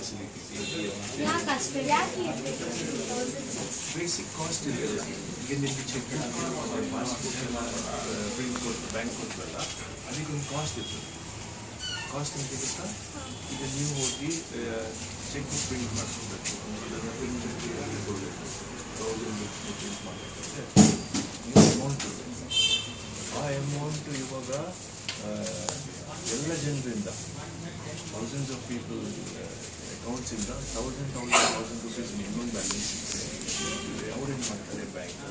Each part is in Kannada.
ಫೆಸಿಲಿಟೀಸ್ ಯಾಕೆ ಅಷ್ಟೇ ಯಾಕೆ ಬೇಸಿಕ್ ಕಾಸ್ಟ್ ಇದೆಯಲ್ಲ ಈಗ ನಿಮಗೆ ಚೆಕ್ ಪಾಸ್ಬುಕ್ ಎಲ್ಲ ಪ್ರಿಂಟ್ ಕೊಟ್ಟು ಬ್ಯಾಂಕ್ ಕೊಟ್ಟರಲ್ಲ ಅದಕ್ಕೊಂದು ಕಾಸ್ಟ್ ಇರ್ತದೆ ಕಾಸ್ಟ್ ಅಂತ ಗೊತ್ತಾ ಈಗ ನೀವು ಹೋಗಿ ಚೆಕ್ ಬುಕ್ ಪ್ರಿಂಟ್ ಮಾಡಿಸ್ಬೇಕು ಅದನ್ನು ಪ್ರಿಂಟ್ ಕೊಡಬೇಕು ತೌಸಂಡ್ ಪ್ರಿಂಟ್ ಮಾಡಬೇಕಾದ್ರೆ ನೀವು ಅಮೌಂಟ್ ಆ ಅಮೌಂಟ್ ಇವಾಗ ಆ, ಎಲ್ಲ ಜನರಿಂದ ಥೌಸಂಡ್ಸ್ ಆಫ್ ಪೀಪಲ್ ಅಕೌಂಟ್ಸಿಂದ thousand thousand thousand rupees minimum balance ಇದ್ರೆ ಅವ್ರೇನು ಮಾಡ್ತಾರೆ ಬ್ಯಾಂಕ್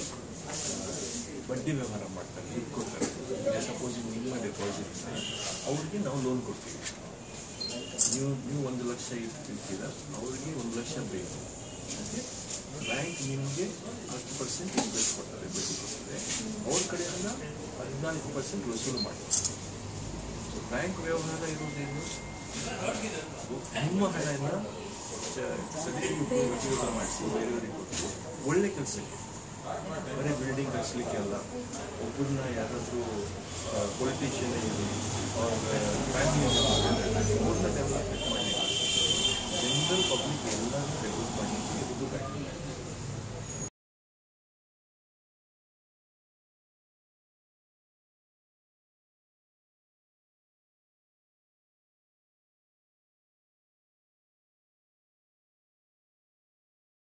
ಬಡ್ಡಿ ವ್ಯವಹಾರ ಮಾಡ್ತಾರೆ ದುಡ್ಡು ಕೊಡ್ತಾರೆ ಈಗ ಸಪೋಸ್ ನಿಮ್ಮ ಡೆಪಾಸಿಟ್ ಅವ್ರಿಗೆ ನಾವು ಲೋನ್ ಕೊಡ್ತೀವಿ ನೀವು ನೀವು ಒಂದು ಲಕ್ಷ ಇಟ್ಟಿರ್ತೀರ ಅವ್ರಿಗೆ ಒಂದು ಲಕ್ಷ ಬೇಕು ಬ್ಯಾಂಕ್ ನಿಮಗೆ ಹತ್ತು ಪರ್ಸೆಂಟ್ ಇಂಟ್ರೆಸ್ಟ್ ಕೊಡ್ತಾರೆ ಬಡ್ಡಿ ಕೊಡ್ತಾರೆ ಅವ್ರ ಕಡೆಯಿಂದ ಹದಿನಾಲ್ಕು ಪರ್ಸೆಂಟ್ ವಸೂಲು ಮಾಡ್ತಾರೆ ಸೊ ಬ್ಯಾಂಕ್ ವ್ಯವಹಾರ ಇರೋದೇನು ನಿಮ್ಮ ಹಣನ ಚ- ಸರಿಯಾಗಿ ಉಪಯೋಗ ಮಾಡಿಸಿ ಬೇರೆಯವರಿಗೆ ಕೊಟ್ಟು ಒಳ್ಳೆ ಕೆಲಸಕ್ಕೆ ಬರೀ ಬಿಲ್ಡಿಂಗ್ ಕಟ್ಸ್ಲಿಕ್ಕೆ ಅಲ್ಲ ಒಬ್ಬರನ್ನ ಯಾರಾದರೂ ಪೊಲಿಟಿಷಿಯನ್ ಇರಲಿ ಅವ್ರ ಫ್ಯಾಮಿಲಿ ಅವ್ರನ್ನ ಡೆವಲಪ್ಮೆಂಟ್ ಮಾಡಲಿಕ್ಕೆ